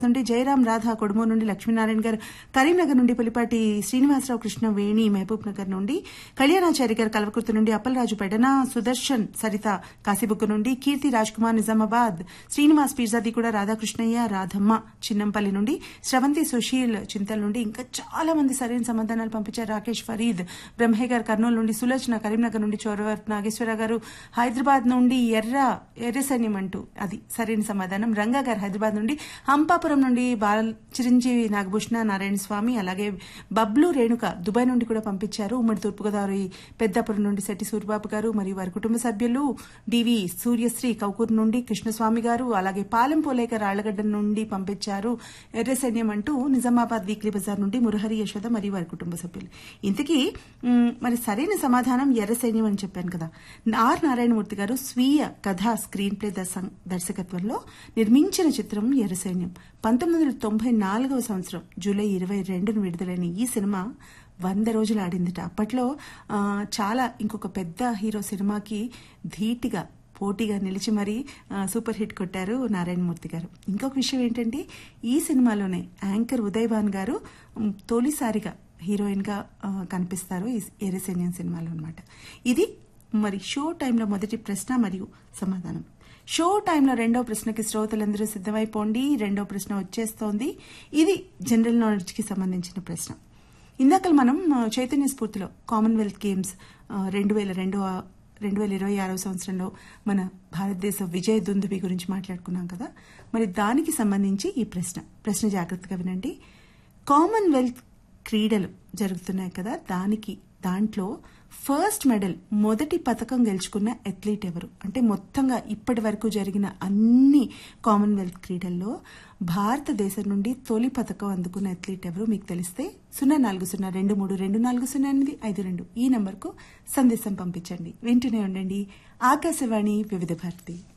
నుండి జయరాం రాధా కొడుమూరు నుండి లక్ష్మీనారాయణ గారు కరీంనగర్ నుండి పులిపాటి శ్రీనివాసరావు కృష్ణ వేణి మహబూబ్ నగర్ నుండి కళ్యాణాచారి గారు కల్వకుర్తి నుండి అప్పలరాజు పెడన సుదర్శన్ సరిత కాశీబుక్కు నుండి కీర్తి రాజ్ కుమార్ నిజామాబాద్ శ్రీనివాస్ పీర్జాది కూడా రాధాకృష్ణయ్య రాధమ్మ చిన్నంపల్లి నుండి స్రవంతి సుశీల్ చింతల నుండి ఇంకా చాలా మంది సరైన సమాధానాలు పంపించారు రాకేష్ ఫరీద్ బ్రహ్మే గారు కర్నూలు నుండి సులోచన కరీంనగర్ నుండి చోరవర్ నాగేశ్వర గారు హైదరాబాద్ నుండి ఎర్ర ఎర్రసైన్యం అంటూ అది సరైన సమాధానం రంగా గారు హైదరాబాద్ నుండి హంపాపురం నుండి బాల చిరంజీవి నాగభూషణ నారాయణ స్వామి అలాగే బబ్లు రేణుక దుబాయ్ నుండి కూడా పంపించారు ఉమ్మడి తూర్పుగోదావరి పెద్దాపురం నుండి శెట్టి సూరిబాబు గారు మరియు వారి కుటుంబ సభ్యులు డివి సూర్యశ్రీ కౌకూరు నుండి కృష్ణస్వామి గారు అలాగే పాలెం పోలేక రాళ్లగడ్డ నుండి పంపించారు ఎర్రసైన్యం అంటూ నిజామాబాద్ వీక్లీ బజార్ నుండి మురహరి యశోద మరియు వారి కుటుంబ సభ్యులు ఇంతకీ మ్, మరి సరైన సమాధానం ఎర్ర సైన్యం అని చెప్పాను కదా ఆర్ నారాయణమూర్తి గారు స్వీయ కథా స్క్రీన్ ప్లే దర్శ- దర్శకత్వంలో నిర్మించిన చిత్రం ఎర్ర సైన్యం పంతొమ్మిది వందల తొంభై నాలుగవ సంవత్సరం జూలై ఇరవై రెండును విడుదలైన ఈ సినిమా వంద రోజులు ఆడిందిట అప్పట్లో ఆ, చాలా ఇంకొక పెద్ద హీరో సినిమాకి ధీటిగా పోటీగా నిలిచి మరీ ఆ, సూపర్ హిట్ కొట్టారు నారాయణమూర్తి గారు ఇంకొక విషయం ఏంటంటే ఈ సినిమాలోనే యాంకర్ ఉదయ్ భాన్ గారు ఉమ్, తొలిసారిగా హీరోయిన్ గా ఆ, కనిపిస్తారు ఈ ఎరసైన్యం సినిమాలో అనమాట ఇది మరి షో టైంలో మొదటి ప్రశ్న మరియు సమాధానం షో టైంలో రెండో ప్రశ్నకి శ్రోతలందరూ సిద్ధమైపోండి రెండో ప్రశ్న వచ్చేస్తోంది ఇది జనరల్ నాలెడ్జ్ కి సంబంధించిన ప్రశ్న ఇందాక మనం ఆ, చైతన్య స్ఫూర్తిలో కామన్వెల్త్ గేమ్స్ రెండు వేల రెండో రెండు వేల ఇరవై ఆరవ సంవత్సరంలో మన భారతదేశ విజయ దుందుబి గురించి మాట్లాడుకున్నాం కదా మరి దానికి సంబంధించి ఈ ప్రశ్న ప్రశ్న జాగ్రత్తగా వినండి కామన్వెల్త్ క్రీడలు జరుగుతున్నాయి కదా దానికి దాంట్లో ఫస్ట్ మెడల్ మొదటి పథకం గెలుచుకున్న అథ్లీట్ ఎవరు అంటే మొత్తంగా ఇప్పటి వరకు జరిగిన అన్ని కామన్వెల్త్ క్రీడల్లో భారతదేశం నుండి తొలి పథకం అందుకున్న అథ్లీట్ ఎవరు మీకు తెలిస్తే సున్నా నాలుగు సున్నా రెండు మూడు రెండు నాలుగు సున్నా ఎనిమిది ఐదు రెండు ఈ నంబర్కు సందేశం పంపించండి వింటూనే ఉండండి ఆకాశవాణి వివిధ భారతి